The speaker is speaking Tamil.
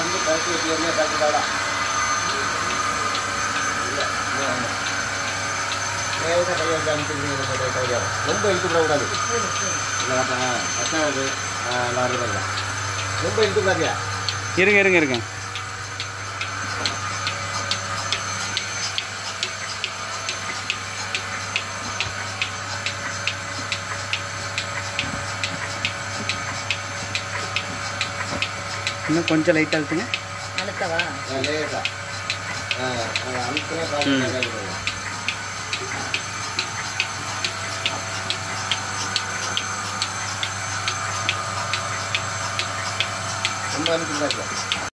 வந்து கழுத்து வெட்டியே கழுத்து தாடா லேசாக கையை வச்சு அனுப்பிட்டு கையாக ரொம்ப இழுத்து விடக்கூடாது இல்லை கஷ்டம் அது லாரி தான் ரொம்ப இழுத்து விடாதியா இருங்க இருங்க இருங்க இன்னும் கொஞ்சம் லைட்டாக இருக்குங்க அழுத்தவா லேசா அமுக்கினே பார்த்து ரொம்ப அனுப்பிட்டு